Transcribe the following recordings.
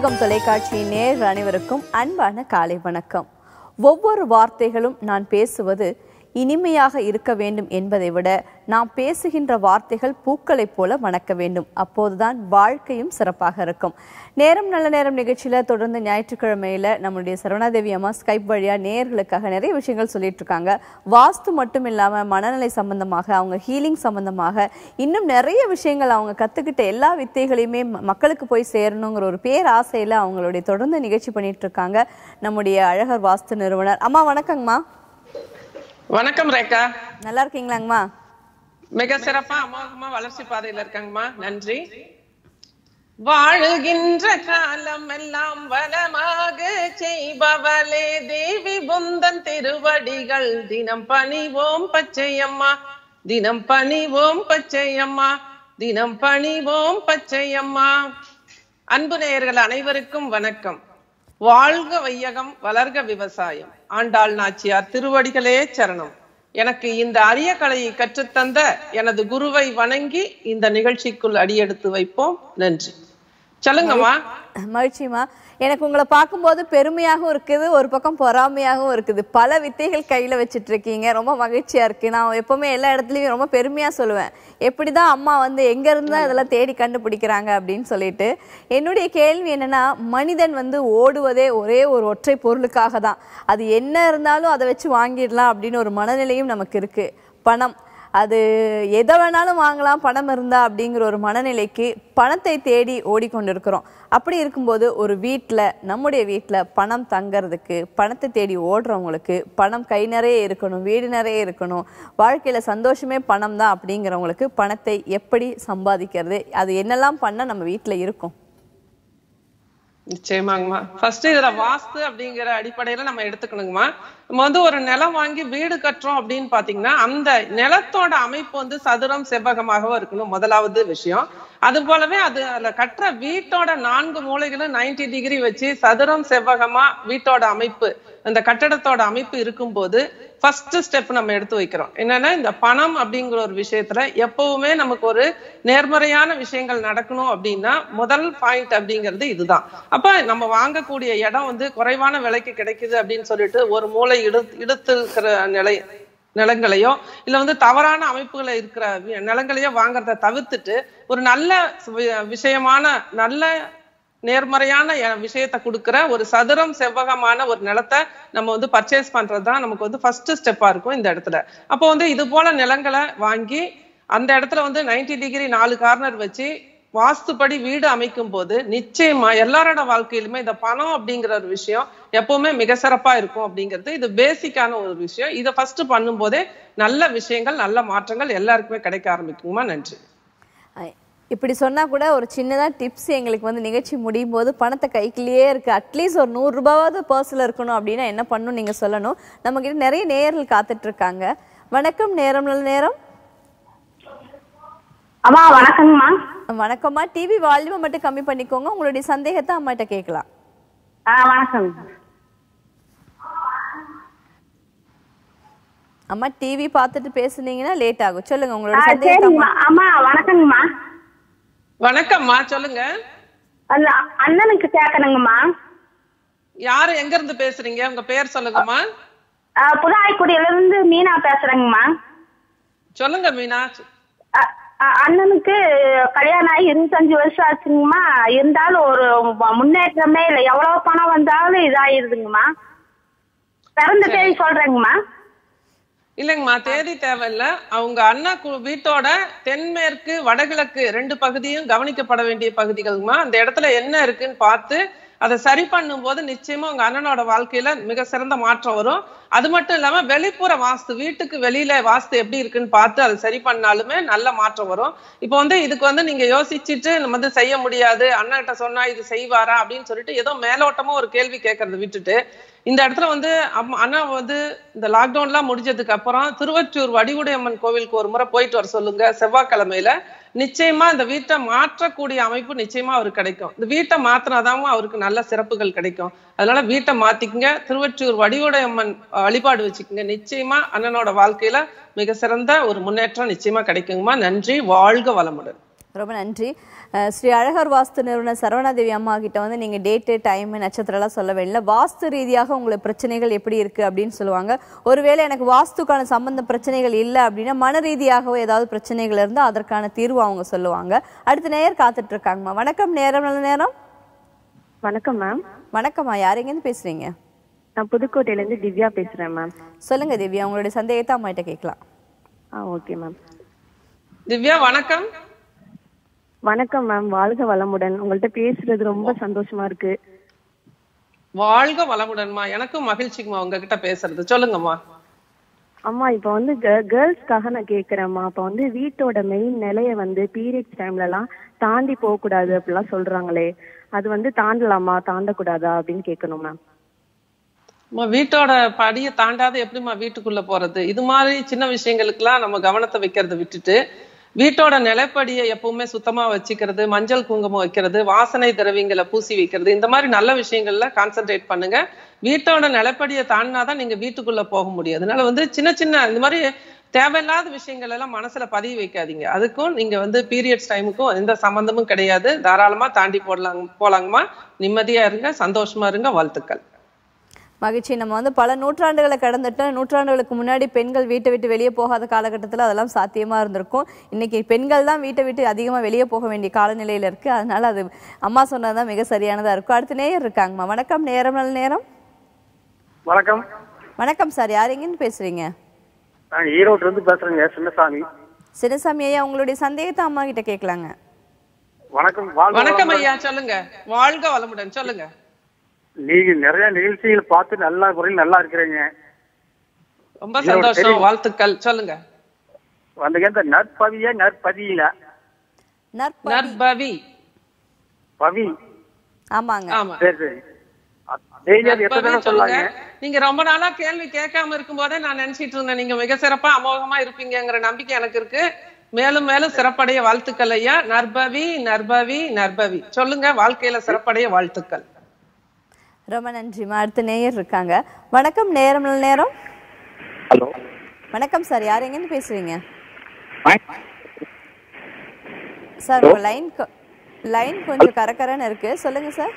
தாயகம் தொலைக்காட்சியின் நேயர்கள் அனைவருக்கும் அன்பான காலை வணக்கம் ஒவ்வொரு வார்த்தைகளும் நான் பேசுவது இனிமையாக இருக்க வேண்டும் என்பதை விட நாம் பேசுகின்ற வார்த்தைகள் பூக்களைப் போல மணக்க வேண்டும் அப்போதுதான் வாழ்க்கையும் சிறப்பாக இருக்கும் நேரம் நல்ல நேரம் நிகழ்ச்சியில தொடர்ந்து ஞாயிற்றுக்கிழமையில நம்மளுடைய சரவணாதேவி அம்மா ஸ்கைப் வழியா நேயர்களுக்காக நிறைய விஷயங்கள் சொல்லிட்டு இருக்காங்க வாஸ்து மட்டும் இல்லாம மனநிலை சம்பந்தமாக அவங்க ஹீலிங் சம்பந்தமாக இன்னும் நிறைய விஷயங்கள் அவங்க கத்துக்கிட்ட எல்லா வித்தைகளையுமே ம- மக்களுக்கு போய் சேரணுங்கிற ஒரு பேராசையில அவங்களுடைய தொடர்ந்து நிகழ்ச்சி பண்ணிட்டு இருக்காங்க நம்முடைய அழகர் வாஸ்து நிறுவனர் அம்மா வணக்கங்கம்மா வணக்கம் ரேகா நல்லா இருக்கீங்களாங்கம்மா மிக சிறப்பா அமோகமா வளர்ச்சி பாதையில இருக்காங்கம்மா நன்றி வாழுகின்ற காலம் எல்லாம் வளமாக செய்பவளே தேவி புந்தன் திருவடிகள் தினம் பணிவோம் பச்சையம்மா தினம் பணிவோம் பச்சையம்மா தினம் பணிவோம் பச்சையம்மா அன்பு நேயர்கள் அனைவருக்கும் வணக்கம் வாழ்க வையகம் வளர்க விவசாயம் ஆண்டாள் நாச்சியார் திருவடிகளே சரணம் எனக்கு இந்த அரிய கலையை கற்றுத்தந்த எனது குருவை வணங்கி இந்த நிகழ்ச்சிக்குள் அடியெடுத்து வைப்போம் நன்றி சொல்லுங்கம்மா மகிழ்ச்சிமா எனக்கு உங்களை பார்க்கும்போது பெருமையாகவும் இருக்குது ஒரு பக்கம் பொறாமையாகவும் இருக்குது பல வித்தைகள் கையில வச்சிட்டு இருக்கீங்க ரொம்ப மகிழ்ச்சியா இருக்கு நான் எப்பவுமே எல்லா இடத்துலயும் ரொம்ப பெருமையா சொல்லுவேன் எப்படிதான் அம்மா வந்து எங்க இருந்தா இதெல்லாம் தேடி கண்டுபிடிக்கிறாங்க அப்படின்னு சொல்லிட்டு என்னுடைய கேள்வி என்னன்னா மனிதன் வந்து ஓடுவதே ஒரே ஒரு ஒற்றை பொருளுக்காக தான் அது என்ன இருந்தாலும் அதை வச்சு வாங்கிடலாம் அப்படின்னு ஒரு மனநிலையும் நமக்கு இருக்கு பணம் அது எதை வேணாலும் வாங்கலாம் பணம் இருந்தா அப்படிங்கிற ஒரு மனநிலைக்கு பணத்தை தேடி ஓடிக்கொண்டிருக்கிறோம் அப்படி இருக்கும்போது ஒரு வீட்டில் நம்முடைய வீட்டில் பணம் தங்கறதுக்கு பணத்தை தேடி ஓடுறவங்களுக்கு பணம் கை நிறைய இருக்கணும் வீடு நிறைய இருக்கணும் வாழ்க்கையில் சந்தோஷமே பணம் தான் அப்படிங்கிறவங்களுக்கு பணத்தை எப்படி சம்பாதிக்கிறது அது என்னெல்லாம் பண்ணால் நம்ம வீட்டில் இருக்கும் நிச்சயமாங்கம்மா ஃபர்ஸ்ட் இதுல வாஸ்து அப்படிங்கிற அடிப்படையில நம்ம எடுத்துக்கணுங்கம்மா நம்ம வந்து ஒரு நிலம் வாங்கி வீடு கட்டுறோம் அப்படின்னு பாத்தீங்கன்னா அந்த நிலத்தோட அமைப்பு வந்து சதுரம் செவ்வகமாகவோ இருக்கணும் முதலாவது விஷயம் அது போலவே அது அதுல கட்டுற வீட்டோட நான்கு மூலைகளும் 90 டிகிரி வச்சு சதுரம் செவ்வகமா வீட்டோட அமைப்பு அந்த கட்டடத்தோட அமைப்பு இருக்கும்போது ஃபர்ஸ்ட் ஸ்டெப் நம்ம எடுத்து வைக்கிறோம் என்னன்னா இந்த பணம் அப்படிங்கிற ஒரு விஷயத்துல எப்பவுமே நமக்கு ஒரு நேர்மறையான விஷயங்கள் நடக்கணும் அப்படின்னா முதல் பாயிண்ட் அப்படிங்கிறது இதுதான் அப்ப நம்ம வாங்கக்கூடிய இடம் வந்து குறைவான விலைக்கு கிடைக்குது அப்படின்னு சொல்லிட்டு ஒரு மூளை இடு இடுத்து இருக்கிற நிலை நிலங்களையோ இல்ல வந்து தவறான அமைப்புகளை இருக்கிற வி- நிலங்களையோ வாங்குறத தவிர்த்துட்டு ஒரு நல்ல வி- விஷயமான நல்ல நேர்மறையான எ- விஷயத்தை கொடுக்கிற ஒரு சதுரம் செவ்வகமான ஒரு நிலத்தை நம்ம வந்து பர்ச்சேஸ் பண்றது தான் நமக்கு வந்து ஃபர்ஸ்ட் ஸ்டெப்பா இருக்கும் இந்த இடத்துல அப்போ வந்து இது போல நிலங்களை வாங்கி அந்த இடத்துல வந்து 90 டிகிரி நாலு கார்னர் வச்சு வாஸ்துப்படி வீடு அமைக்கும் போது நிச்சயமா எல்லாரோட வாழ்க்கையிலுமே இந்த பணம் அப்படிங்கிற ஒரு விஷயம் எப்பவுமே மிக சிறப்பா இருக்கும் அப்படிங்கிறது இது பேசிக்கான ஒரு விஷயம் இதை ஃபர்ஸ்ட் பண்ணும்போதே நல்ல விஷயங்கள் நல்ல மாற்றங்கள் எல்லாருக்குமே கிடைக்க ஆரம்பிக்குமா நன்றி ஐ- இப்படி சொன்னா கூட ஒரு சின்னதா டிப்ஸ் எங்களுக்கு வந்து நிகழ்ச்சி முடியும் போது பணத்தை கைக்குள்ளேயே இருக்கு அட்லீஸ்ட் ஒரு நூறு ரூபாவது பர்ஸ்ல இருக்கணும் அப்படின்னா என்ன பண்ணணும் நீங்க சொல்லணும் நம்ம கிட்ட நிறைய நேயர்கள் காத்துட்டு இருக்காங்க வணக்கம் நேரம் நல்ல நேரம் அம்மா வணக்கங்கம்மா வணக்கம்மா டிவி வால்யூமை மட்டும் கம்மி பண்ணிக்கோங்க உங்களுடைய சந்தேகத்தை அம்மாட்ட கேட்கலாம் ஆ வணக்கம் அம்மா டிவி பார்த்துட்டு பேசுனீங்கன்னா லேட் ஆகும் சொல்லுங்க ஆ உங்களோட சந்தேகத்தை சரிங்கம்மா அம்மா வணக்கங்கம்மா வணக்கம்மா சொல்லுங்க அந்த அண்ணனுக்கு கேட்கணுங்கம்மா யாரு எங்க இருந்து பேசுறீங்க உங்க பேர் சொல்லுங்கம்மா ஆ, புதாய்க்குடியில இருந்து மீனா பேசுறேங்கம்மா சொல்லுங்க மீனா அ, அ, அண்ணனுக்கு கல்யாணம் ஆகி இருபத்தஞ்சு வருஷம் ஆச்சுங்கம்மா இருந்தாலும் ஒரு ம- முன்னேற்றமே இல்லை எவ்வளவு பணம் வந்தாலும் இதாயிருதுங்கம்மா பிறந்த தேதி சொல்றேங்கம்மா இல்லைங்கம்மா தேதி தேவையில்ல அவங்க அண்ணா கு- வீட்டோட தென்மேற்கு வடகிழக்கு ரெண்டு பகுதியும் கவனிக்கப்பட வேண்டிய பகுதிகள்மா அந்த இடத்துல என்ன இருக்குன்னு பார்த்து அதை சரி பண்ணும்போது நிச்சயமா உங்க அண்ணனோட வாழ்க்கையில மிக சிறந்த மாற்றம் வரும் அது மட்டும் இல்லாம வெளிப்புற வாஸ்து வீட்டுக்கு வெளியில வாஸ்து எப்படி இருக்குன்னு பார்த்து அதை சரி பண்ணாலுமே நல்ல மாற்றம் வரும் இப்போ வந்து இதுக்கு வந்து நீங்க யோசிச்சுட்டு நம்ம வந்து செய்ய முடியாது அண்ணன்கிட்ட சொன்னா இது செய்வாரா அப்படின்னு சொல்லிட்டு ஏதோ மேலோட்டமா ஒரு கேள்வி கேட்கறத விட்டுட்டு இந்த இடத்துல வந்து அம்மா- அண்ணா வந்து இந்த லாக்டவுன்லாம் முடிஞ்சதுக்கு அப்புறம் திருவற்றூர் வடிவுடையம்மன் கோவிலுக்கு ஒரு முறை போயிட்டு வர சொல்லுங்க செவ்வாய்க்கிழமையில நிச்சயமா இந்த வீட்டை மாற்றக்கூடிய அமைப்பு நிச்சயமா அவருக்கு கிடைக்கும் இந்த வீட்டை மாத்தினாதான் அவருக்கு நல்ல சிறப்புகள் கிடைக்கும் அதனால வீட்டை மாத்திக்கங்க திருவற்றூர் வடிவுடையம்மன் வழிபாடு வச்சுக்கோங்க நிச்சயமா அண்ணனோட வாழ்க்கையில மிக சிறந்த ஒரு முன்னேற்றம் நிச்சயமா கிடைக்குங்கம்மா நன்றி வாழ்க வளமுடன் ரொம்ப நன்றி அஹ் ஸ்ரீ அழகர் வாஸ்து நிறுவனர் சரவணாதேவி அம்மா கிட்ட வந்து நீங்க டேட்டு டைம் நட்சத்திரம்லாம் சொல்லவே இல்லை வாஸ்து ரீதியாக உங்களுக்கு பிரச்சனைகள் எப்படி இருக்கு அப்படின்னு சொல்லுவாங்க ஒருவேளை எனக்கு வாஸ்துக்கான சம்பந்த பிரச்சனைகள் இல்லை அப்படின்னா மன ரீதியாகவோ ஏதாவது பிரச்சனைகள் இருந்தால் அதற்கான தீர்வு அவங்க சொல்லுவாங்க அடுத்த நேயர் காத்துட்டு இருக்காங்கம்மா வணக்கம் நேரம் நல்ல நேரம் வணக்கம் மேம் வணக்கம்மா யாரெங்கேருந்து பேசுறீங்க நான் புதுக்கோட்டையில இருந்து திவ்யா பேசுறேன் மேம் சொல்லுங்க திவ்யா உங்களுடைய சந்தேகத்தை அம்மா கிட்ட கேட்கலாம் ஆ ஓகே மேம் திவ்யா வணக்கம் வணக்கம் மேம் வாழ்க வளமுடன் உங்கள்ட்ட பேசுறது ரொம்ப சந்தோஷமா இருக்கு வாழ்க வளமுடன்மா எனக்கும் மகிழ்ச்சிக்குமா உங்ககிட்ட பேசுறது சொல்லுங்கம்மா அம்மா இப்ப வந்து கேர்ள்ஸ்க்காக நான் கேக்குறேம்மா இப்ப வந்து வீட்டோட மெயின் நிலைய வந்து பீரியட்ஸ் டைம்ல எல்லாம் தாண்டி போக கூடாது அப்படிலாம் சொல்றாங்களே அது வந்து தாண்டலாமா தாண்டக்கூடாதா அப்படின்னு கேட்கணும் மேம் அம்மா, வீட்டோட படியை தாண்டாத எப்படிம்மா வீட்டுக்குள்ள போறது இது மாதிரி சின்ன விஷயங்களுக்கெல்லாம் நம்ம கவனத்தை வைக்கிறத விட்டுட்டு வீட்டோட நிலப்படியை எப்பவுமே சுத்தமா வச்சுக்கிறது மஞ்சள் குங்குமம் வைக்கிறது வாசனை திரவியங்களை பூசி வைக்கிறது இந்த மாதிரி நல்ல விஷயங்கள்ல கான்சென்ட்ரேட் பண்ணுங்க வீட்டோட நிலப்படியை தாண்டினாதான் நீங்க வீட்டுக்குள்ள போக முடியும் அதனால வந்து சின்ன சின்ன இந்த மாதிரி தேவையில்லாத விஷயங்கள் எல்லாம் மனசுல பதிய வைக்காதீங்க அதுக்கும் நீங்க வந்து பீரியட்ஸ் டைமுக்கும் எந்த சம்பந்தமும் கிடையாது தாராளமா தாண்டி போடலாம் போலாங்கம்மா நிம்மதியா இருங்க சந்தோஷமா இருங்க வாழ்த்துக்கள் மகிழ்ச்சி நம்ம வந்து பல நூற்றாண்டுகளை கடந்துட்டோம் நூற்றாண்டுகளுக்கு முன்னாடி பெண்கள் வீட்டை விட்டு வெளியே போகாத காலகட்டத்தில் அதெல்லாம் சாத்தியமா இருந்திருக்கும் இன்னைக்கு பெண்கள் தான் வீட்டை விட்டு அதிகமா வெளியே போக வேண்டிய காலநிலையில இருக்கு அதனால அது அம்மா சொன்னதுதான் மிக சரியானதா இருக்கும் அடுத்து நேயர் இருக்காங்கம்மா வணக்கம் நேரம் நல்ல நேரம் வணக்கம் வணக்கம் சார் யார் எங்கேருந்து பேசுறீங்க நான் ஈரோட்ல இருந்து பேசுறேங்க சின்னசாமி சின்னசாமி ஐயா உங்களுடைய சந்தேகத்தை அம்மா கிட்ட கேட்கலாங்க வணக்கம் வாழ்க வணக்கம் வளமுடன். ஐயா சொல்லுங்க வாழ்க வளமுடன் சொல்லுங்க நீங்க நிறைய நிகழ்ச்சிகள் பார்த்து நல்ல முறையில் நல்லா இருக்கிறீங்க ரொம்ப சந்தோஷம் வாழ்த்துக்கள் சொல்லுங்க வந்துங்க இந்த நற்பவிய நற்பதியில நற்பவி நற்பவி பவி ஆமாங்க ஆமா சரி சரி டெய்லி அது எத்தனை நற்பவி தடவை சொல்லுங்க சொல்லாங்க நீங்க ரொம்ப நாளா கேள்வி கேட்காம இருக்கும் போதே நான் நினைச்சிட்டு இருந்தேன் நீங்க மிக சிறப்பா அமோகமா இருப்பீங்கங்கிற நம்பிக்கை எனக்கு இருக்கு மேலும் மேலும் சிறப்படைய வாழ்த்துக்கள் ஐயா நற்பவி நற்பவி நற்பவி சொல்லுங்க வாழ்க்கையில சிறப்படைய வாழ்த்துக்கள் ரொம்ப நன்றிம்மா அடுத்து நேயர் இருக்காங்க வணக்கம் நேரம் நல்ல நேரம் ஹலோ வணக்கம் சார் யார் எங்கேருந்து பேசுறீங்க சார் உங்க லைன் லைன் கொஞ்சம் கரகரன்னு இருக்கு சொல்லுங்க சார்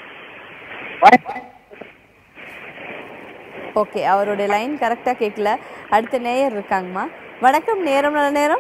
ஓகே அவருடைய லைன் கரெக்டா கேட்கல அடுத்த நேயர் இருக்காங்கம்மா வணக்கம் நேரம் நல்ல நேரம்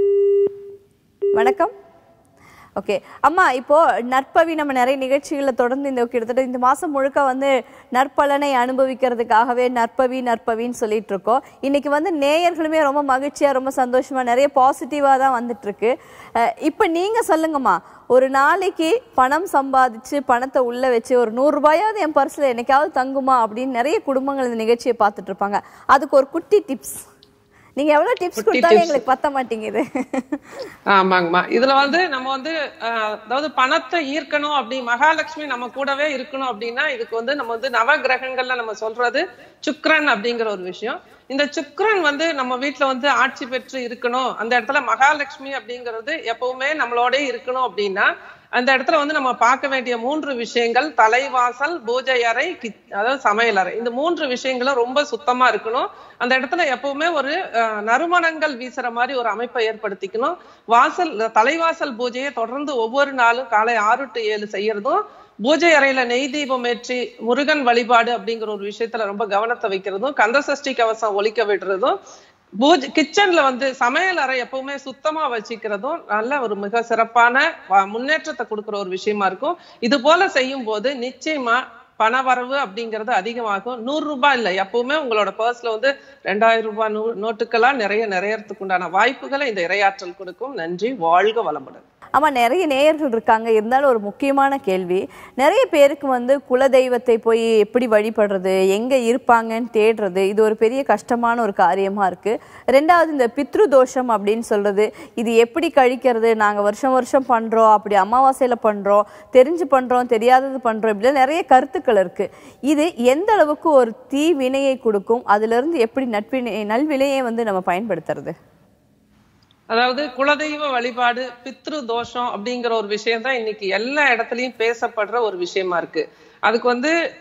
வணக்கம் ஓகே அம்மா இப்போ நற்பவி நம்ம நிறைய நிகழ்ச்சிகளை தொடர்ந்து இந்த கிட்டத்தட்ட இந்த மாசம் முழுக்க வந்து நற்பலனை அனுபவிக்கிறதுக்காகவே நற்பவி நற்பவின்னு சொல்லிட்டு இருக்கோம் இன்னைக்கு வந்து நேயர்களுமே ரொம்ப மகிழ்ச்சியா ரொம்ப சந்தோஷமா நிறைய பாசிட்டிவா தான் வந்துட்டு இருக்கு அஹ் இப்போ நீங்க சொல்லுங்கம்மா ஒரு நாளைக்கு பணம் சம்பாதிச்சு பணத்தை உள்ள வச்சு ஒரு நூறு ரூபாயாவது என் பர்ஸ்ல என்னைக்காவது தங்குமா அப்படின்னு நிறைய குடும்பங்கள் இந்த நிகழ்ச்சியை பார்த்துட்டு இருப்பாங்க அதுக்கு ஒரு குட்டி டிப்ஸ் நீங்க எவ்வளவு டிப்ஸ் குட்டி கொடுத்தாலும் tips. எங்களுக்கு பத்த மாட்டேங்குது ஆமாங்கம்மா இதுல வந்து நம்ம வந்து அஹ், அதாவது பணத்தை ஈர்க்கணும் அப்படி மகாலட்சுமி நம்ம கூடவே இருக்கணும் அப்படின்னா இதுக்கு வந்து நம்ம வந்து நவ கிரகங்கள்ல நம்ம சொல்றது சுக்ரன் அப்படிங்கிற ஒரு விஷயம் இந்த சுக்ரன் வந்து நம்ம வீட்ல வந்து ஆட்சி பெற்று இருக்கணும் அந்த இடத்துல மகாலட்சுமி அப்படிங்கிறது எப்பவுமே நம்மளோட இருக்கணும் அப்படின்னா அந்த இடத்துல வந்து நம்ம பார்க்க வேண்டிய மூன்று விஷயங்கள் தலைவாசல் பூஜை அறை கிச்- அதாவது சமையல் அறை இந்த மூன்று விஷயங்களும் ரொம்ப சுத்தமா இருக்கணும் அந்த இடத்துல எப்பவுமே ஒரு அஹ், நறுமணங்கள் வீசுற மாதிரி ஒரு அமைப்பை ஏற்படுத்திக்கணும் வாசல் தலைவாசல் பூஜையை தொடர்ந்து ஒவ்வொரு நாளும் காலை ஆறு டு ஏழு செய்யறதும் பூஜை அறையில நெய் தீபம் ஏற்றி முருகன் வழிபாடு அப்படிங்கிற ஒரு விஷயத்துல ரொம்ப கவனத்தை வைக்கிறதும் கந்தசஷ்டி கவசம் ஒலிக்க விடுறதும் பூஜை கிச்சன்ல வந்து சமையல் அறை எப்பவுமே சுத்தமா வச்சுக்கிறதும் நல்ல ஒரு மிக சிறப்பான வ- முன்னேற்றத்தை கொடுக்கிற ஒரு விஷயமா இருக்கும் இது போல செய்யும் போது நிச்சயமா பணவரவு அப்படிங்கிறது அதிகமாகும் நூறு ரூபாய் இல்லை எப்பவுமே உங்களோட பர்ஸ்ல வந்து ரெண்டாயிரம் ரூபாய் நூ நோட்டுக்கெல்லாம் நிறைய நிறையறதுக்கு உண்டான வாய்ப்புகளை இந்த இரையாற்றல் கொடுக்கும் நன்றி வாழ்க வளமுடன் ஆமா நிறைய நேயர்கள் இருக்காங்க இருந்தாலும் ஒரு முக்கியமான கேள்வி நிறைய பேருக்கு வந்து குலதெய்வத்தை போய் எப்படி வழிபடுறது எங்க இருப்பாங்கன்னு தேடுறது இது ஒரு பெரிய கஷ்டமான ஒரு காரியமா இருக்கு ரெண்டாவது இந்த பித்ரு தோஷம் அப்படின்னு சொல்றது இது எப்படி கழிக்கிறது நாங்க வருஷம் வருஷம் பண்றோம் அப்படி அமாவாசையில பண்றோம் தெரிஞ்சு பண்றோம் தெரியாதது பண்றோம் இப்படி நிறைய கருத்துக்கள் இருக்கு இது எந்த அளவுக்கு ஒரு தீ வினையை கொடுக்கும் அதுல இருந்து எப்படி நட்பினை நல்வினையை வந்து நம்ம பயன்படுத்துறது அதாவது குலதெய்வ வழிபாடு பித்ரு தோஷம் அப்படிங்கிற ஒரு விஷயம் தான் இன்னைக்கு எல்லா இடத்துலயும் பேசப்படுற ஒரு விஷயமா இருக்கு அதுக்கு வந்து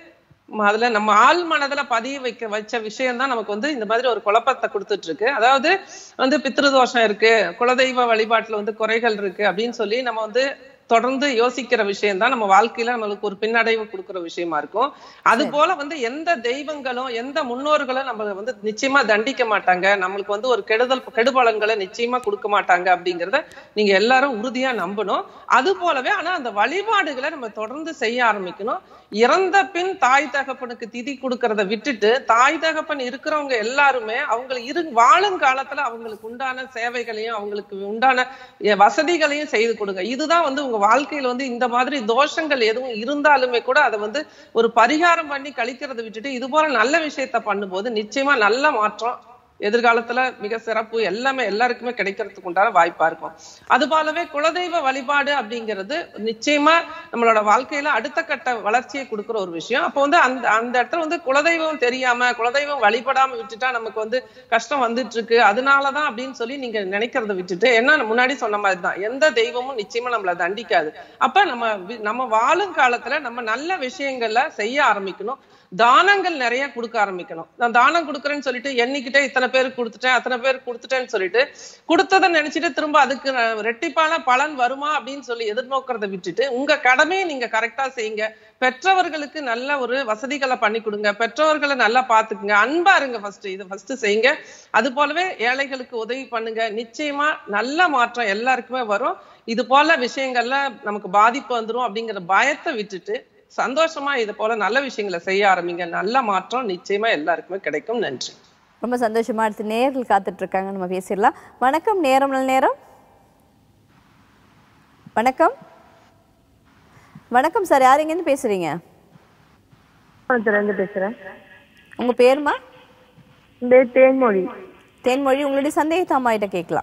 ம- அதுல நம்ம ஆள் மனதுல பதிய வைக்க வச்ச விஷயம் தான் நமக்கு வந்து இந்த மாதிரி ஒரு குழப்பத்தை கொடுத்துட்டு இருக்கு அதாவது வந்து பித்ருதோஷம் இருக்கு குலதெய்வ வழிபாட்டுல வந்து குறைகள் இருக்கு அப்படின்னு சொல்லி நம்ம வந்து தொடர்ந்து யோசிக்கிற விஷயம் தான் நம்ம வாழ்க்கையில நம்மளுக்கு ஒரு பின்னடைவு கொடுக்கிற விஷயமா இருக்கும் அது போல வந்து எந்த தெய்வங்களும் எந்த முன்னோர்களும் நம்ம வந்து நிச்சயமா தண்டிக்க மாட்டாங்க நம்மளுக்கு வந்து ஒரு கெடுதல் கெடுபலன்களை நிச்சயமா கொடுக்க மாட்டாங்க அப்படிங்கறத நீங்க எல்லாரும் உறுதியா நம்பணும் அது போலவே ஆனா அந்த வழிபாடுகளை நம்ம தொடர்ந்து செய்ய ஆரம்பிக்கணும் இறந்த பின் தாய் தகப்பனுக்கு திதி கொடுக்கறத விட்டுட்டு தாய் தகப்பன் இருக்கிறவங்க எல்லாருமே அவங்க இரு வாழும் காலத்துல அவங்களுக்கு உண்டான சேவைகளையும் அவங்களுக்கு உண்டான எ- வசதிகளையும் செய்து கொடுங்க இதுதான் வந்து உங்க வாழ்க்கையில வந்து இந்த மாதிரி தோஷங்கள் எதுவும் இருந்தாலுமே கூட அதை வந்து ஒரு பரிகாரம் பண்ணி கழிக்கிறதை விட்டுட்டு இது போல நல்ல விஷயத்த பண்ணும்போது நிச்சயமா நல்ல மாற்றம் எதிர்காலத்துல மிக சிறப்பு எல்லாமே எல்லாருக்குமே கிடைக்கிறதுக்கு உண்டான வாய்ப்பா இருக்கும் அது போலவே குலதெய்வ வழிபாடு அப்படிங்கிறது நிச்சயமா நம்மளோட வாழ்க்கையில அடுத்த கட்ட வளர்ச்சியை கொடுக்குற ஒரு விஷயம் அப்போ வந்து அந்த அந்த இடத்துல வந்து குலதெய்வம் தெரியாம குலதெய்வம் வழிபடாம விட்டுட்டா நமக்கு வந்து கஷ்டம் வந்துட்டு இருக்கு அதனாலதான் அப்படின்னு சொல்லி நீங்க நினைக்கிறத விட்டுட்டு என்ன முன்னாடி சொன்ன மாதிரி தான் எந்த தெய்வமும் நிச்சயமா நம்மள தண்டிக்காது அப்ப நம்ம வி- நம்ம வாழும் காலத்துல நம்ம நல்ல விஷயங்கள்ல செய்ய ஆரம்பிக்கணும் தானங்கள் நிறைய கொடுக்க ஆரம்பிக்கணும் நான் தானம் கொடுக்குறேன்னு சொல்லிட்டு எண்ணிக்கிட்டே இத்தனை பேருக்கு கொடுத்துட்டேன் அத்தனை பேருக்கு கொடுத்துட்டேன்னு சொல்லிட்டு கொடுத்ததை நினைச்சிட்டு திரும்ப அதுக்கு நான் ரெட்டிப்பான பலன் வருமா அப்படின்னு சொல்லி எதிர்நோக்கிறத விட்டுட்டு உங்க கடமையை நீங்க கரெக்டா செய்யுங்க பெற்றவர்களுக்கு நல்ல ஒரு வசதிகளை பண்ணி கொடுங்க பெற்றோர்களை நல்லா பாத்துக்குங்க அன்பா இருங்க ஃபர்ஸ்ட் இதை ஃபர்ஸ்ட் செய்யுங்க அது போலவே ஏழைகளுக்கு உதவி பண்ணுங்க நிச்சயமா நல்ல மாற்றம் எல்லாருக்குமே வரும் இது போல விஷயங்கள்ல நமக்கு பாதிப்பு வந்துரும் அப்படிங்கிற பயத்தை விட்டுட்டு சந்தோஷமா இது போல நல்ல விஷயங்களை செய்ய ஆரம்பிங்க நல்ல மாற்றம் நிச்சயமா எல்லாருக்குமே கிடைக்கும் நன்றி ரொம்ப சந்தோஷமா அடுத்து நேரில் காத்துட்டு இருக்காங்க நம்ம பேசிடலாம் வணக்கம் நேரம் நல்ல நேரம் வணக்கம் வணக்கம் சார் யார் எங்கேருந்து பேசுறீங்க இருந்து பேசுறேன் உங்க பேருமா இந்த தேன்மொழி தேன்மொழி உங்களுடைய சந்தேகத்தை அம்மா கிட்ட கேட்கலாம்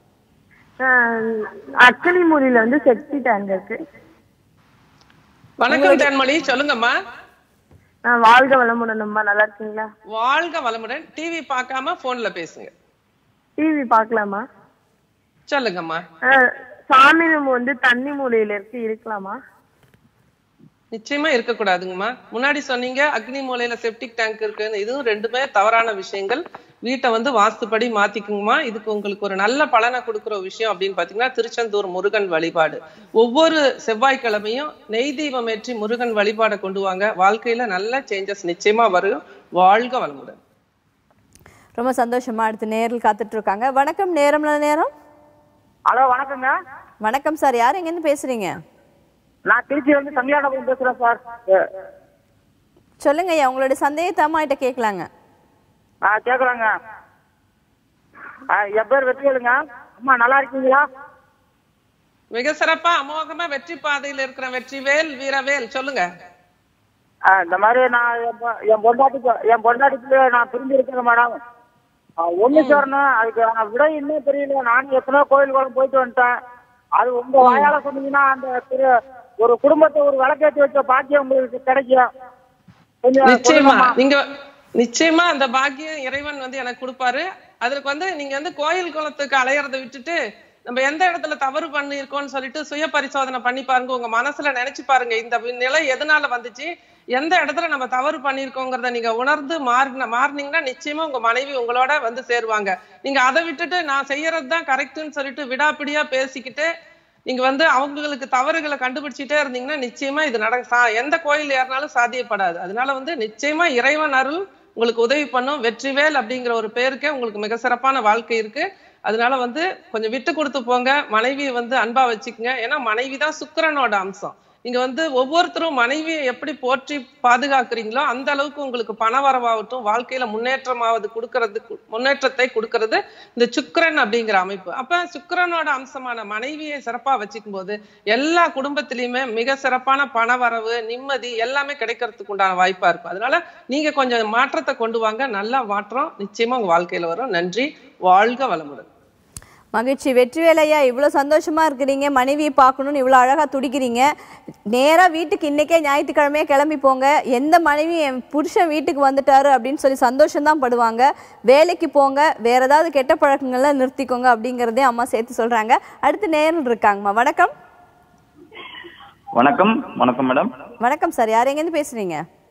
அக்கனி மொழியில வந்து செப்டி டேங்க் இருக்கு வணக்கம் தேன்மொழி சொல்லுங்கம்மா ஆஹ் வாழ்க வளமுடன் அம்மா நல்லா இருக்கீங்களா வாழ்க வளமுடன் டிவி பார்க்காம போன்ல பேசுங்க டிவி பார்க்கலாமா சொல்லுங்கம்மா ஆஹ் சாமி ரூம் வந்து தண்ணி மூலையில இருக்கு இருக்கலாமா நிச்சயமா இருக்கக்கூடாதுங்கம்மா முன்னாடி சொன்னீங்க அக்னி மூலையில செப்டிக் டேங்க் இருக்குன்னு இதுவும் ரெண்டுமே தவறான விஷயங்கள் வீட்டை வந்து வாஸ்துப்படி மாத்திக்குங்கம்மா இதுக்கு உங்களுக்கு ஒரு நல்ல பலனை கொடுக்குற விஷயம் அப்படின்னு பாத்தீங்கன்னா திருச்செந்தூர் முருகன் வழிபாடு ஒவ்வொரு செவ்வாய்க்கிழமையும் நெய் தீபம் ஏற்றி முருகன் வழிபாடை கொண்டு வாங்க வாழ்க்கையில நல்ல சேஞ்சஸ் நிச்சயமா வரும் வாழ்க வளமுடன் ரொம்ப சந்தோஷமா அடுத்து நேரில் காத்துட்டு இருக்காங்க வணக்கம் நேரம் நல்ல நேரம் ஹலோ வணக்கங்க வணக்கம் சார் யார் எங்கேருந்து பேசுறீங்க நான் திருச்சி வந்து சங்கியானபுரம் பேசுறேன் சார் சொல்லுங்க ஐயா உங்களுடைய சந்தேகத்தை அம்மா கிட்ட கேட்கலாங்க ஆ கேக்குறாங்க என் பேர் வெற்றிவேலுங்க அம்மா நல்லா இருக்கீங்களா மிக சிறப்பா அமோகமா வெற்றி பாதையில இருக்கிற வெற்றிவேல் வீரவேல் சொல்லுங்க ஆ, இந்த மாதிரி நான் என் பொ- என் பொண்டாட்டிக்கு என் பொண்டாட்டிக்கு நான் பிரிஞ்சு இருக்கேன் மேடம் ஒண்ணு சேரணும் அதுக்கு ஆனா விடை இன்னும் தெரியல நானும் எத்தனையோ கோயில் குளம் போயிட்டு வந்துட்டேன் அது உங்க வாயால சொன்னீங்கன்னா அந்த திரு ஒரு குடும்பத்தை ஒரு விளக்கேற்றி வச்ச பாக்கியம் உங்களுக்கு கிடைக்கும் கொஞ்சம் நிச்சயமா சொல்லுங்கம்மா. நீங்க நிச்சயமா அந்த பாக்கியம் இறைவன் வந்து எனக்கு கொடுப்பாரு அதுக்கு வந்து நீங்க வந்து கோயில் குளத்துக்கு அலையறத விட்டுட்டு நம்ம எந்த இடத்துல தவறு பண்ணியிருக்கோம்னு சொல்லிட்டு சுய பரிசோதனை பண்ணி பாருங்க உங்க மனசுல நினைச்சு பாருங்க இந்த நிலை எதனால வந்துச்சு எந்த இடத்துல நம்ம தவறு பண்ணியிருக்கோங்கிறத நீங்க உணர்ந்து மாறின மாறினீங்கன்னா நிச்சயமா உங்க மனைவி உங்களோட வந்து சேருவாங்க நீங்க அதை விட்டுட்டு நான் செய்யறது தான் கரெக்ட்னு சொல்லிட்டு விடாப்பிடியா பேசிக்கிட்டு நீங்க வந்து அவங்களுக்கு தவறுகளை கண்டுபிடிச்சிட்டே இருந்தீங்கன்னா நிச்சயமா இது நட சா- எந்த கோயில் ஏறினாலும் சாத்தியப்படாது அதனால வந்து நிச்சயமா இறைவன் அருள் உங்களுக்கு உதவி பண்ணும் வெற்றிவேல் அப்படிங்கிற ஒரு பேருக்கே உங்களுக்கு மிக சிறப்பான வாழ்க்கை இருக்கு அதனால வந்து கொஞ்சம் விட்டு கொடுத்து போங்க மனைவியை வந்து அன்பா வச்சுக்கோங்க ஏன்னா மனைவி தான் சுக்கிரனோட அம்சம் நீங்க வந்து ஒவ்வொருத்தரும் மனைவியை எப்படி போற்றி பாதுகாக்கிறீங்களோ அந்த அளவுக்கு உங்களுக்கு பண வரவாகட்டும் வாழ்க்கையில முன்னேற்றமாவது கொடுக்கறது முன்னேற்றத்தை கொடுக்கறது இந்த சுக்கிரன் அப்படிங்கிற அமைப்பு அப்ப சுக்கிரனோட அம்சமான மனைவியை சிறப்பா வச்சுக்கும் போது எல்லா குடும்பத்திலயுமே மிக சிறப்பான பண வரவு நிம்மதி எல்லாமே கிடைக்கிறதுக்கு உண்டான வாய்ப்பா இருக்கும் அதனால நீங்க கொஞ்சம் மாற்றத்தை கொண்டு வாங்க நல்ல மாற்றம் நிச்சயமா உங்க வாழ்க்கையில வரும் நன்றி வாழ்க வளமுடன் மகிழ்ச்சி வெற்றிவேலையா இவ்வளோ சந்தோஷமா இருக்கிறீங்க மனைவியை பார்க்கணும்னு இவ்வளோ அழகா துடிக்கிறீங்க நேரா வீட்டுக்கு இன்னைக்கே ஞாயிற்றுக்கிழமையே கிளம்பி போங்க எந்த மனைவி என் புருஷன் வீட்டுக்கு வந்துட்டாரு அப்படின்னு சொல்லி சந்தோஷம்தான் படுவாங்க வேலைக்கு போங்க வேற ஏதாவது கெட்ட பழக்கங்களை நிறுத்திக்கோங்க அப்படிங்கிறதையும் அம்மா சேர்த்து சொல்றாங்க அடுத்து நேரில் இருக்காங்கம்மா வணக்கம் வணக்கம் வணக்கம் மேடம் வணக்கம் சார் யார் எங்கேருந்து பேசுறீங்க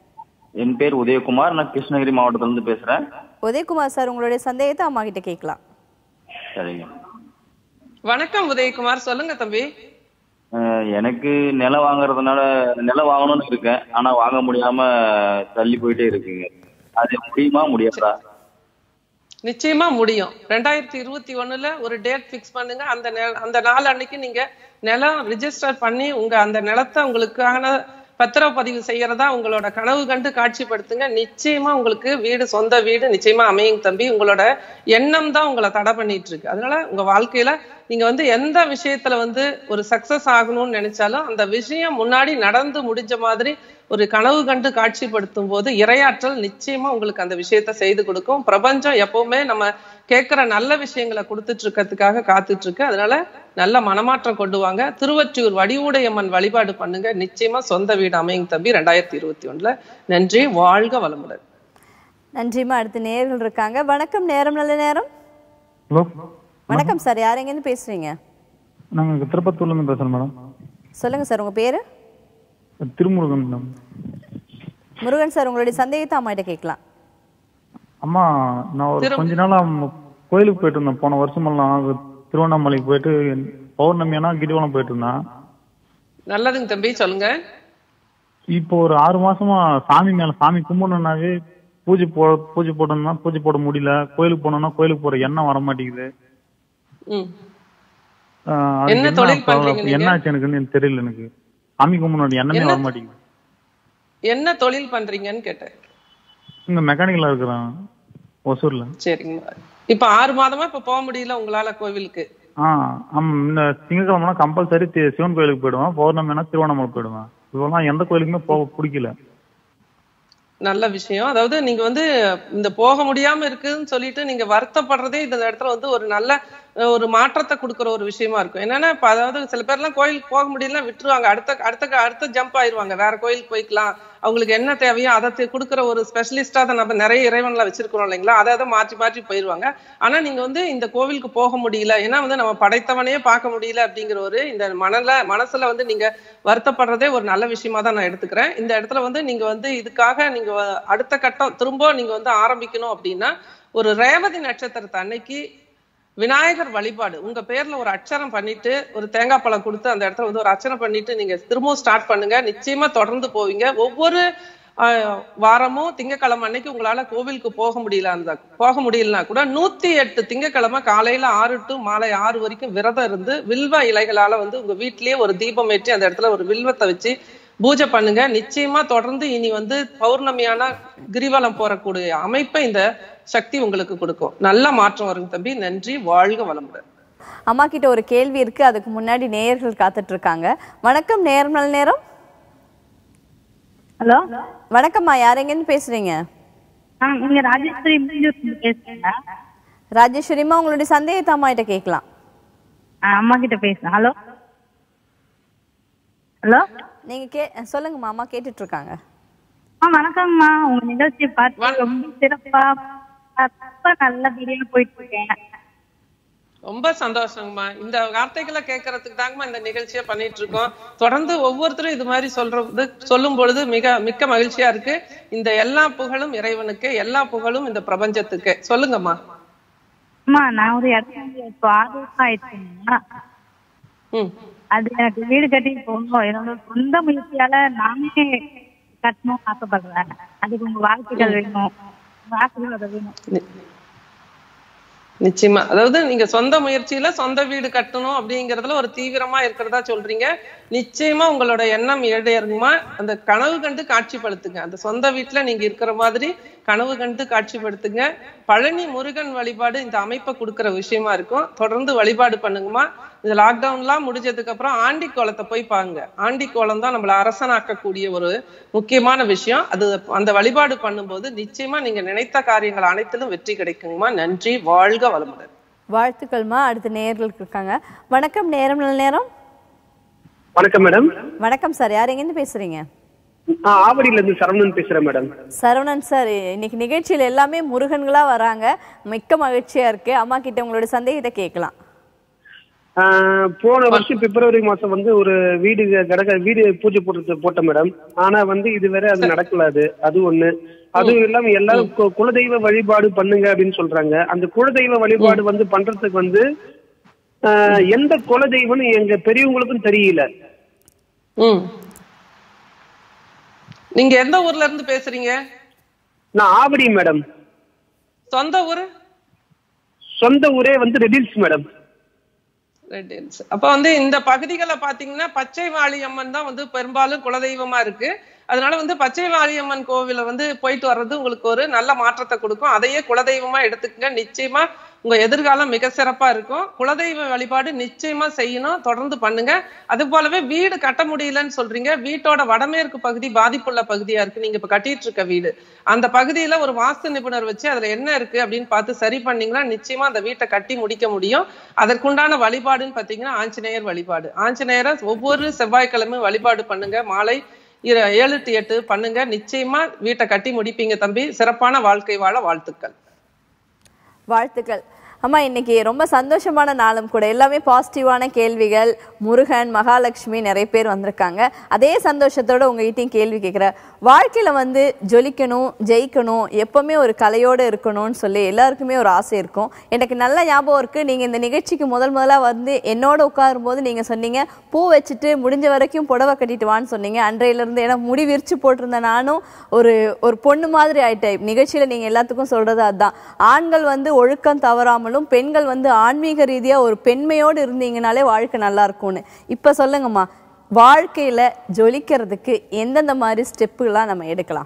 என் பேர் உதயகுமார் நான் கிருஷ்ணகிரி மாவட்டத்துல இருந்து பேசுறேன் உதயகுமார் சார் உங்களுடைய சந்தேகத்தை அம்மா கிட்ட கேட்கலாம் சரிங்க வணக்கம் உதயகுமார் சொல்லுங்க தம்பி அஹ் எனக்கு நிலம் வாங்குறதுனால நிலம் வாங்கணும்னு இருக்கேன் ஆனா வாங்க முடியாம தள்ளி போயிட்டே இருக்குங்க அது முடியுமா முடியாதா நிச்சயமா முடியும் ரெண்டாயிரத்தி இருபத்தி ஒண்ணுல ஒரு டேட் ஃபிக்ஸ் பண்ணுங்க அந்த நெ- அந்த நாள் அன்னைக்கு நீங்க நிலம் ரிஜிஸ்டர் பண்ணி உங்க அந்த நிலத்தை உங்களுக்கான பத்திரப்பதிவு செய்யறதா உங்களோட கனவு கண்டு காட்சிப்படுத்துங்க நிச்சயமா உங்களுக்கு வீடு சொந்த வீடு நிச்சயமா அமையும் தம்பி உங்களோட எண்ணம் தான் உங்களை தடை பண்ணிட்டு இருக்கு அதனால உங்க வாழ்க்கையில நீங்க வந்து எந்த விஷயத்துல வந்து ஒரு சக்சஸ் ஆகணும்னு நினைச்சாலும் அந்த விஷயம் முன்னாடி நடந்து முடிஞ்ச மாதிரி ஒரு கனவு கண்டு காட்சிப்படுத்தும் போது இரையாற்றல் நிச்சயமா உங்களுக்கு அந்த விஷயத்த செய்து கொடுக்கும் பிரபஞ்சம் எப்பவுமே நம்ம கேட்கிற நல்ல விஷயங்களை கொடுத்துட்டு இருக்கிறதுக்காக காத்துட்டு இருக்கு அதனால நல்ல மனமாற்றம் கொண்டு வாங்க திருவற்றியூர் வடிவுடையம்மன் வழிபாடு பண்ணுங்க நிச்சயமா சொந்த வீடு அமையும் தம்பி ரெண்டாயிரத்தி இருபத்தி ஒண்ணுல நன்றி வாழ்க வளமுடன் நன்றிம்மா அடுத்து நேர்கள் இருக்காங்க வணக்கம் நேரம் நல்ல நேரம் ஹலோ வணக்கம் சார் யார் எங்கேருந்து பேசுறீங்க நாங்கள் திருப்பத்தூர்லேருந்து பேசுகிறோம் மேடம் சொல்லுங்க சார் உங்க பேரு திருமுருகன் மேடம் முருகன் சார் உங்களுடைய சந்தேகத்தை அம்மா கிட்ட கேட்கலாம் அம்மா நான் ஒரு திரு- கொஞ்ச நாளாக கோயிலுக்கு போயிட்டு இருந்தேன் போன வருஷமெல்லாம் திருவண்ணாமலைக்கு போயிட்டு பௌர்ணமியானா கிரிவலம் போயிட்டு இருந்தேன் நல்லதுங்க தம்பி சொல்லுங்க இப்போ ஒரு ஆறு மாசமா சாமி மேல சாமி கும்பிடணும்னாவே பூஜை போ பூஜை போடணும்னா பூஜை போட முடியல கோயிலுக்கு போனோம்னா கோயிலுக்கு போற எண்ணம் வர மாட்டேங்குது ம் ஆஹ் அதுக்கு என்ன தொழில் பண்றீங்க நீங்க? என்ன ஆச்சு எனக்குன்னு எனக்கு தெரியல எனக்கு சாமி கும்பிடணும் எண்ணமே என்ன- வர மாட்டேங்குது என்ன தொழில் பண்றீங்கன்னு கேட்டேன் இங்க மெக்கானிக்கலா இருக்கிறேன் ஒசூர்ல சரிங்க இப்ப ஆறு மாதமா இப்ப போக முடியல உங்களால கோவிலுக்கு ஆ ஆமா இந்த திங்கக்கிழமைனா கம்பல்சரி சிவன் கோயிலுக்கு போயிடுவேன் பௌர்ணமினா திருவண்ணாமலை போயிடுவேன் இப்பெல்லாம் எந்த கோயிலுக்குமே போக பிடிக்கல நல்ல விஷயம் அதாவது நீங்க வந்து இந்த போக முடியாம இருக்குன்னு சொல்லிட்டு நீங்க வருத்தப்படுறதே இந்த இடத்துல வந்து ஒரு நல்ல அஹ், ஒரு மாற்றத்தை கொடுக்குற ஒரு விஷயமா இருக்கும் என்னன்னா இப்ப அதாவது சில பேர்லாம் கோயிலுக்கு போக முடியலன்னா விட்டுருவாங்க அடுத்த அடுத்த அடுத்த ஜம்ப் ஆயிருவாங்க வேற கோயிலுக்கு போய்க்கலாம் அவங்களுக்கு என்ன தேவையோ அதை தே- கொடுக்குற ஒரு ஸ்பெஷலிஸ்டா தான் நம்ம நிறைய இறைவன்ல வச்சிருக்கிறோம் இல்லைங்களா அதை அதை மாற்றி மாற்றி போயிருவாங்க ஆனா நீங்க வந்து இந்த கோவிலுக்கு போக முடியல ஏன்னா வந்து நம்ம படைத்தவனையே பார்க்க முடியல அப்படிங்கிற ஒரு இந்த மனல மனசுல வந்து நீங்க வருத்தப்படுறதே ஒரு நல்ல விஷயமா தான் நான் எடுத்துக்கிறேன் இந்த இடத்துல வந்து நீங்க வந்து இதுக்காக நீங்க வ- அடுத்த கட்டம் திரும்ப நீங்க வந்து ஆரம்பிக்கணும் அப்படின்னா ஒரு ரேவதி நட்சத்திரத்தை அன்னைக்கு விநாயகர் வழிபாடு உங்க பேர்ல ஒரு அர்ச்சனம் பண்ணிட்டு ஒரு தேங்காய் பழம் கொடுத்து அந்த இடத்துல வந்து ஒரு அர்ச்சனை பண்ணிட்டு நீங்க திரும்பவும் ஸ்டார்ட் பண்ணுங்க நிச்சயமா தொடர்ந்து போவீங்க ஒவ்வொரு ஆஹ், வாரமும் திங்கக்கிழமை அன்னைக்கு உங்களால கோவிலுக்கு போக முடியல அந்த போக முடியலனா கூட நூத்தி எட்டு திங்கக்கிழமை காலையில ஆறு டு மாலை ஆறு வரைக்கும் விரதம் இருந்து வில்வ இலைகளால வந்து உங்க வீட்லயே ஒரு தீபம் ஏற்றி அந்த இடத்துல ஒரு வில்வத்தை வச்சு பூஜை பண்ணுங்க நிச்சயமா தொடர்ந்து இனி வந்து பௌர்ணமியான கிரிவலம் போறக்கூடிய அமைப்பை இந்த சக்தி உங்களுக்கு கொடுக்கும் நல்ல மாற்றம் வருங்க தம்பி நன்றி வாழ்க வளமுடன் அம்மா கிட்ட ஒரு கேள்வி இருக்கு அதுக்கு முன்னாடி நேயர்கள் காத்துட்டு இருக்காங்க வணக்கம் நேரம் நல்ல நேரம் ஹலோ வணக்கம்மா யார் எங்கேருந்து பேசுறீங்க ஆ நீங்க ராஜேஸ்வரி மூஞ்சூர் பேசுறீங்களா ராஜேஸ்வரிமா உங்களுடைய சந்தேகத்தை அம்மா கிட்ட கேட்கலாம் ஆ, அம்மா கிட்ட பேசுறேன் ஹலோ ஹலோ நீங்க கே சொல்லுங்கம்மா அம்மா கேட்டுட்டு இருக்காங்க ஆ வணக்கங்கம்மா உங்க நிகழ்ச்சியை பார்த்து ரொம்ப சிறப்பா ரொம்ப நல்லபடியா போயிட்டு இருக்கேன் ரொம்ப சந்தோஷங்கம்மா இந்த வார்த்தைகளை கேட்கறதுக்கு தாங்கம்மா இந்த நிகழ்ச்சியை பண்ணிட்டு இருக்கோம் தொடர்ந்து ஒவ்வொருத்தரும் இது மாதிரி சொல்றது சொல்லும் பொழுது மிக மிக்க மகிழ்ச்சியா இருக்கு இந்த எல்லா புகழும் இறைவனுக்கு எல்லா புகழும் இந்த பிரபஞ்சத்துக்கு சொல்லுங்கம்மா அம்மா நான் ஒரு இடத்துல வந்து இப்போ ஆறு வருஷம் ஆயிடுச்சுங்கம்மா ம் அது எனக்கு வீடு கட்டி போகணும் என்னோட சொந்த முயற்சியால நானே கட்டணும்னு ஆசைப்படுறேன் அதுக்கு உங்க வாழ்த்துக்கள் வேணும் உங்க ஆசீர்வாதம் வேணும் நி- நிச்சயமா அதாவது நீங்க சொந்த முயற்சியில சொந்த வீடு கட்டணும் அப்படிங்கறதுல ஒரு தீவிரமா இருக்கிறதா சொல்றீங்க நிச்சயமா உங்களோட எண்ணம் ஏழையருமா அந்த கனவு கண்டு காட்சிப்படுத்துங்க அந்த சொந்த வீட்டுல நீங்க இருக்கிற மாதிரி கனவு கண்டு காட்சிப்படுத்துங்க பழனி முருகன் வழிபாடு இந்த அமைப்பை கொடுக்கிற விஷயமா இருக்கும் தொடர்ந்து வழிபாடு பண்ணுங்கம்மா இந்த லாக்டவுன்லாம் முடிஞ்சதுக்கு அப்புறம் ஆண்டி கோலத்தை போய் பாருங்க ஆண்டி கோலம் தான் நம்மள அரசனாக்கக்கூடிய ஒரு முக்கியமான விஷயம் அது அந்த வழிபாடு பண்ணும்போது நிச்சயமா நீங்க நினைத்த காரியங்கள் அனைத்திலும் வெற்றி கிடைக்குங்கம்மா நன்றி வாழ்க வளமுடன் வாழ்த்துக்கள்மா அடுத்து நேயர்களுக்கு இருக்காங்க வணக்கம் நேரம் நல்ல நேரம் வணக்கம் மேடம் வணக்கம் சார் யார் எங்கேருந்து பேசுறீங்க நான் ஆவடியில இருந்து சரவணன் பேசுறேன் மேடம் சரவணன் சார் இன்னைக்கு நிகழ்ச்சியில எல்லாமே முருகன்களா வராங்க மிக்க மகிழ்ச்சியா இருக்கு அம்மா கிட்ட உங்களோட சந்தேகத்தை கேட்கலாம் ஆஹ் போன வருஷம் பிப்ரவரி மாசம் வந்து ஒரு வீடு கடக வீடு பூஜை போட்டு போட்டேன் மேடம் ஆனா வந்து இதுவரை அது நடக்கல அது அது ஒண்ணு அதுவும் இல்லாம எல்லாரும் கு- குலதெய்வ வழிபாடு பண்ணுங்க அப்படின்னு சொல்றாங்க அந்த குலதெய்வ வழிபாடு வந்து பண்றதுக்கு வந்து ஆஹ் எந்த குலதெய்வம்னு எங்க பெரியவங்களுக்கும் தெரியல ம் நீங்க எந்த ஊர்ல இருந்து பேசுறீங்க நான் ஆவடி மேடம் சொந்த ஊரு சொந்த ஊரே வந்து ரெடில்ஸ் மேடம் ரெட் ஹில்ஸ் அப்ப வந்து இந்த பகுதிகளை பாத்தீங்கன்னா பச்சை வாழியம்மன் தான் வந்து பெரும்பாலும் குலதெய்வமா இருக்கு அதனால வந்து பச்சை வாழியம்மன் கோவில வந்து போயிட்டு வர்றது உங்களுக்கு ஒரு நல்ல மாற்றத்தை கொடுக்கும் அதையே குலதெய்வமா எடுத்துக்கங்க நிச்சயமா உங்க எதிர்காலம் மிக சிறப்பா இருக்கும் குலதெய்வ வழிபாடு நிச்சயமா செய்யணும் தொடர்ந்து பண்ணுங்க அது போலவே வீடு கட்ட முடியலன்னு சொல்றீங்க வீட்டோட வடமேற்கு பகுதி பாதிப்புள்ள பகுதியா இருக்கு நீங்க இப்ப கட்டிட்டு இருக்க வீடு அந்த பகுதியில ஒரு வாஸ்து நிபுணர் வச்சு அதுல என்ன இருக்கு அப்படின்னு பார்த்து சரி பண்ணீங்கன்னா நிச்சயமா அந்த வீட்டை கட்டி முடிக்க முடியும் அதற்குண்டான வழிபாடுன்னு பாத்தீங்கன்னா ஆஞ்சநேயர் வழிபாடு ஆஞ்சநேயரை ஒவ்வொரு செவ்வாய்க்கிழமையும் வழிபாடு பண்ணுங்க மாலை இர- ஏழு டு எட்டு பண்ணுங்க நிச்சயமா வீட்டை கட்டி முடிப்பீங்க தம்பி சிறப்பான வாழ்க்கை வாழ வாழ்த்துக்கள் வாழ்த்துக்கள் அம்மா இன்னைக்கு ரொம்ப சந்தோஷமான நாளும் கூட எல்லாமே பாசிட்டிவான கேள்விகள் முருகன் மகாலட்சுமி நிறைய பேர் வந்திருக்காங்க அதே சந்தோஷத்தோட உங்ககிட்டயும் கேள்வி கேட்குறேன் வாழ்க்கையில வந்து ஜொலிக்கணும் ஜெயிக்கணும் எப்பவுமே ஒரு கலையோட இருக்கணும்னு சொல்லி எல்லாருக்குமே ஒரு ஆசை இருக்கும் எனக்கு நல்ல ஞாபகம் இருக்கு நீங்க இந்த நிகழ்ச்சிக்கு முதல் முதலா வந்து என்னோட உட்காரும்போது நீங்க சொன்னீங்க பூ வச்சுட்டு முடிஞ்ச வரைக்கும் புடவை கட்டிட்டு வான்னு சொன்னீங்க அன்றையில இருந்து ஏன்னா முடி விரிச்சு போட்டிருந்த நானும் ஒரு ஒரு பொண்ணு மாதிரி ஆயிட்டேன் நிகழ்ச்சியில நீங்க எல்லாத்துக்கும் சொல்றது அதுதான் ஆண்கள் வந்து ஒழுக்கம் தவறாமலும் பெண்கள் வந்து ஆன்மீக ரீதியா ஒரு பெண்மையோடு இருந்தீங்கனாலே வாழ்க்கை நல்லா இருக்கும்னு இப்ப சொல்லுங்கம்மா வாழ்க்கையில ஜொலிக்கிறதுக்கு எந்தெந்த மாதிரி ஸ்டெப்புலாம் நம்ம எடுக்கலாம்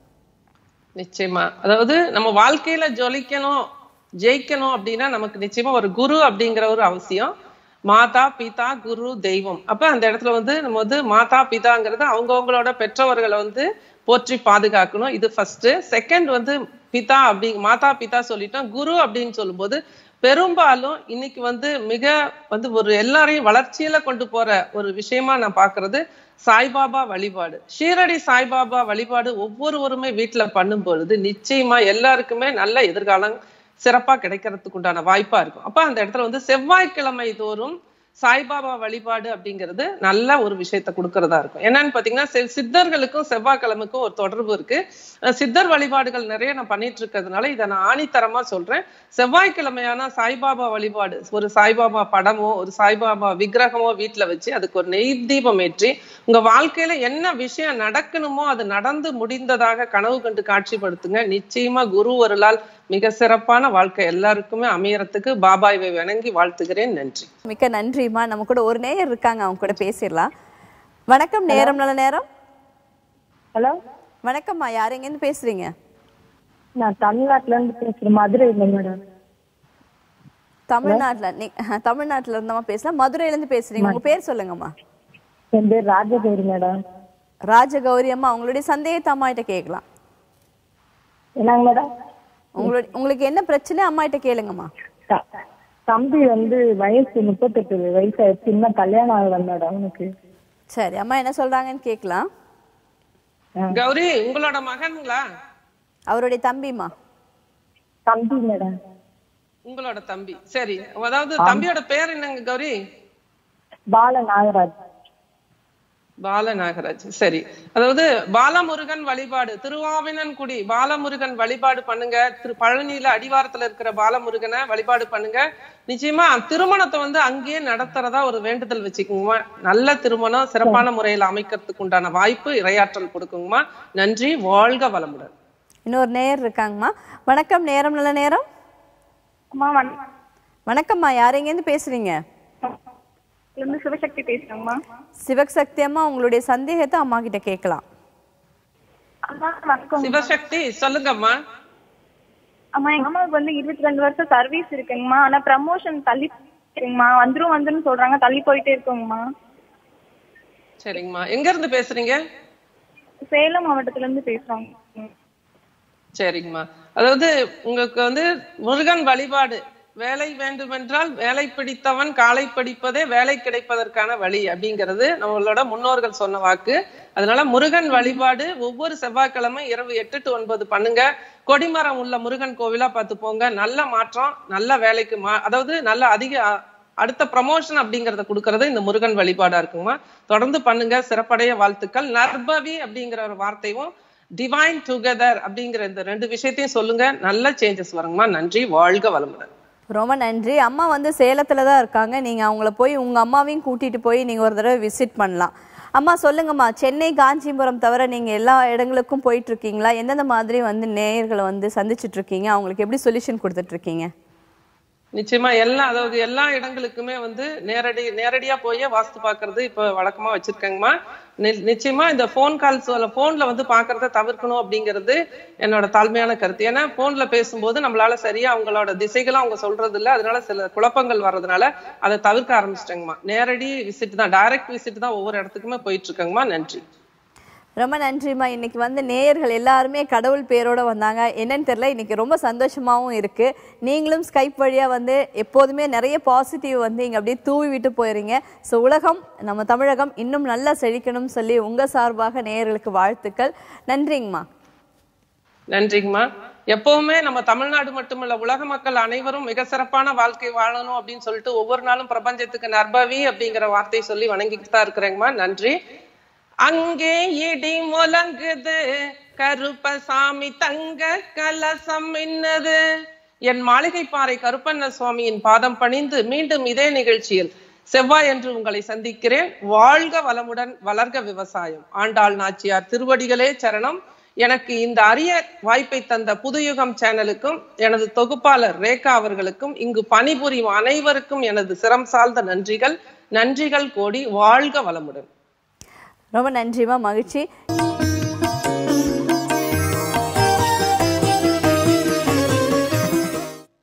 நிச்சயமா அதாவது நம்ம வாழ்க்கையில ஜொலிக்கணும் ஜெயிக்கணும் அப்படின்னா நமக்கு நிச்சயமா ஒரு குரு அப்படிங்கிற ஒரு அவசியம் மாதா பிதா குரு தெய்வம் அப்ப அந்த இடத்துல வந்து நம்ம வந்து மாதா பிதாங்கிறது அவங்கவங்களோட பெற்றவர்களை வந்து போற்றி பாதுகாக்கணும் இது ஃபர்ஸ்ட் செகண்ட் வந்து பிதா அப்படி மாதா பிதா சொல்லிட்டோம் குரு அப்படின்னு சொல்லும்போது பெரும்பாலும் இன்னைக்கு வந்து மிக வந்து ஒரு எல்லாரையும் வளர்ச்சியில கொண்டு போற ஒரு விஷயமா நான் பாக்குறது சாய்பாபா வழிபாடு ஷீரடி சாய்பாபா வழிபாடு ஒவ்வொருவருமே வீட்டுல பண்ணும் பொழுது நிச்சயமா எல்லாருக்குமே நல்ல எதிர்காலம் சிறப்பா கிடைக்கிறதுக்கு உண்டான வாய்ப்பா இருக்கும் அப்ப அந்த இடத்துல வந்து செவ்வாய்க்கிழமை தோறும் சாய்பாபா வழிபாடு அப்படிங்கிறது நல்ல ஒரு விஷயத்த கொடுக்கறதா இருக்கும் என்னன்னு பாத்தீங்கன்னா சி- சித்தர்களுக்கும் செவ்வாய்க்கிழமைக்கும் ஒரு தொடர்பு இருக்கு அஹ் சித்தர் வழிபாடுகள் நிறைய நான் பண்ணிட்டு இருக்கிறதுனால இதை நான் ஆணித்தரமா சொல்றேன் செவ்வாய்க்கிழமையான சாய்பாபா வழிபாடு ஒரு சாய்பாபா படமோ ஒரு சாய்பாபா விக்கிரகமோ வீட்டுல வச்சு அதுக்கு ஒரு நெய் தீபம் ஏற்றி உங்க வாழ்க்கையில என்ன விஷயம் நடக்கணுமோ அது நடந்து முடிந்ததாக கனவு கண்டு காட்சிப்படுத்துங்க நிச்சயமா குரு ஒருளால் மிக சிறப்பான வாழ்க்கை எல்லாருக்குமே அமையறதுக்கு பாபாய்வை வணங்கி வாழ்த்துகிறேன் நன்றி மிக்க நன்றிம்மா நம்ம கூட ஒரு நேயர் இருக்காங்க அவங்க கூட பேசிடலாம் வணக்கம் நேரம் நல்ல நேரம் ஹலோ வணக்கம்மா யார் எங்கேருந்து பேசுறீங்க நான் தமிழ்நாட்டுல இருந்து பேசுறேன் மதுரையில மேடம் தமிழ்நாட்டுல நீ தமிழ்நாட்டுல இருந்தமா பேசலாம் மதுரையில இருந்து பேசுறீங்க உங்க பேர் சொல்லுங்கம்மா என் பேர் ராஜகௌரி மேடம் ராஜகௌரி அம்மா உங்களுடைய சந்தேகத்தை அம்மா கிட்ட கேட்கலாம் என்னங்க மேடம் உங்களுடைய உங்களுக்கு என்ன பிரச்சனை அம்மா கிட்ட கேளுங்கம்மா த- தம்பி வந்து வயசு முப்பத்தெட்டு வயசாயிடுச்சு இன்னும் கல்யாணம் ஆகல மேடம் அவனுக்கு சரி அம்மா என்ன சொல்றாங்கன்னு கேட்கலாம் கௌரி உங்களோட மகன்களா அவருடைய தம்பிம்மா தம்பி மேடம் உங்களோட தம்பி சரி அதாவது தம்பியோட பேர் என்னங்க கௌரி பால நாகராஜ் பால நாகராஜ் சரி அதாவது பாலமுருகன் வழிபாடு திருவாவினன்குடி பாலமுருகன் வழிபாடு பண்ணுங்க திரு பழனியில அடிவாரத்துல இருக்கிற பாலமுருகனை வழிபாடு பண்ணுங்க நிச்சயமா திருமணத்தை வந்து அங்கேயே நடத்துறதா ஒரு வேண்டுதல் வச்சுக்கோங்கம்மா நல்ல திருமணம் சிறப்பான முறையில அமைக்கிறதுக்கு உண்டான வாய்ப்பு இரையாற்றல் கொடுக்குங்கம்மா நன்றி வாழ்க வளமுடன் இன்னொரு நேயர் இருக்காங்கம்மா வணக்கம் நேரம் நல்ல நேரம் அம்மா வணக்கம்மா யார் எங்கேருந்து பேசுறீங்க இருந்து சிவசக்தி பேசுறேங்கம்மா சிவசக்தி அம்மா உங்களுடைய சந்தேகத்தை அம்மா கிட்ட கேட்கலாம் அம்மா வணக்கம் சிவசக்தி சொல்லுங்கம்மா அம்மா எங்க அம்மாவுக்கு வந்து இருபத்தி ரெண்டு வருஷம் சர்வீஸ் இருக்குங்கம்மா ஆனா ப்ரமோஷன் தள்ளி இருக்குங்கம்மா வந்துரும் வந்துரும் சொல்றாங்க தள்ளி போயிட்டே இருக்குங்கம்மா சரிங்கம்மா எங்க இருந்து பேசுறீங்க சேலம் மாவட்டத்துல இருந்து பேசுறாங்க சரிங்கம்மா அதாவது உங்களுக்கு வந்து முருகன் வழிபாடு வேலை வேண்டுமென்றால் வேலை பிடித்தவன் காலை படிப்பதே வேலை கிடைப்பதற்கான வழி அப்படிங்கிறது நம்மளோட முன்னோர்கள் சொன்ன வாக்கு அதனால முருகன் வழிபாடு ஒவ்வொரு செவ்வாய்க்கிழமை இரவு எட்டு டு ஒன்பது பண்ணுங்க கொடிமரம் உள்ள முருகன் கோவிலா பார்த்து போங்க நல்ல மாற்றம் நல்ல வேலைக்கு மா அதாவது நல்ல அதிக அடுத்த ப்ரமோஷன் அப்படிங்கறத கொடுக்கறது இந்த முருகன் வழிபாடா இருக்குங்கம்மா தொடர்ந்து பண்ணுங்க சிறப்படைய வாழ்த்துக்கள் நர்பவி அப்படிங்கிற ஒரு வார்த்தையும் டிவைன் டுகெதர் அப்படிங்கிற இந்த ரெண்டு விஷயத்தையும் சொல்லுங்க நல்ல சேஞ்சஸ் வருங்கம்மா நன்றி வாழ்க வளமுடன் ரொம்ப நன்றி அம்மா வந்து சேலத்துல தான் இருக்காங்க நீங்க அவங்கள போய் உங்க அம்மாவையும் கூட்டிட்டு போய் நீங்க ஒரு தடவை விசிட் பண்ணலாம் அம்மா சொல்லுங்கம்மா சென்னை காஞ்சிபுரம் தவிர நீங்க எல்லா இடங்களுக்கும் போயிட்டு இருக்கீங்களா எந்தெந்த மாதிரி வந்து நேயர்களை வந்து சந்திச்சிட்டு இருக்கீங்க அவங்களுக்கு எப்படி சொல்யூஷன் கொடுத்துட்டு இருக்கீங்க நிச்சயமா எல்லா அதாவது எல்லா இடங்களுக்குமே வந்து நேரடி நேரடியா போய் வாஸ்து பாக்குறது இப்ப வழக்கமா வச்சிருக்கேங்கம்மா நி- நிச்சயமா இந்த ஃபோன் கால்ஸ் போன்ல வந்து பாக்குறத தவிர்க்கணும் அப்படிங்கிறது என்னோட தாழ்மையான கருத்து ஏன்னா போன்ல பேசும்போது நம்மளால சரியா அவங்களோட திசைகளும் அவங்க சொல்றது இல்ல அதனால சில குழப்பங்கள் வர்றதுனால அதை தவிர்க்க ஆரம்பிச்சிட்டேங்கம்மா நேரடி விசிட் தான் டைரக்ட் விசிட் தான் ஒவ்வொரு இடத்துக்குமே போயிட்டு இருக்கேங்கம்மா நன்றி ரொம்ப நன்றிம்மா இன்னைக்கு வந்து நேயர்கள் எல்லாருமே கடவுள் பேரோட வந்தாங்க என்னன்னு தெரியல இன்னைக்கு ரொம்ப சந்தோஷமாவும் இருக்கு நீங்களும் ஸ்கைப் வழியா வந்து எப்போதுமே நிறைய பாசிட்டிவ் வந்து இங்க அப்படியே தூவி விட்டு போயிருங்க ஸோ உலகம் நம்ம தமிழகம் இன்னும் நல்லா செழிக்கணும்னு சொல்லி உங்க சார்பாக நேயர்களுக்கு வாழ்த்துக்கள் நன்றிங்கம்மா நன்றிங்கம்மா எப்பவுமே நம்ம தமிழ்நாடு மட்டுமல்ல உலக மக்கள் அனைவரும் மிக சிறப்பான வாழ்க்கை வாழணும் அப்படின்னு சொல்லிட்டு ஒவ்வொரு நாளும் பிரபஞ்சத்துக்கு நர்பவி அப்படிங்கிற வார்த்தையை சொல்லி வணங்கிட்டு தான் இருக்கிறேங்கம்மா நன்றி அங்கே இடி முழங்குது கருப்பசாமி தங்க கலசம் மின்னது என் மாளிகைப்பாறை கருப்பண்ண சுவாமியின் பாதம் பணிந்து மீண்டும் இதே நிகழ்ச்சியில் செவ்வாய் என்று உங்களை சந்திக்கிறேன் வாழ்க வளமுடன் வளர்க விவசாயம் ஆண்டாள் நாச்சியார் திருவடிகளே சரணம் எனக்கு இந்த அரிய வாய்ப்பை தந்த புதுயுகம் சேனலுக்கும் எனது தொகுப்பாளர் ரேகா அவர்களுக்கும் இங்கு பணிபுரியும் அனைவருக்கும் எனது சிரம் சார்ந்த நன்றிகள் நன்றிகள் கோடி வாழ்க வளமுடன் ரொம்ப நன்றிம்மா மகிழ்ச்சி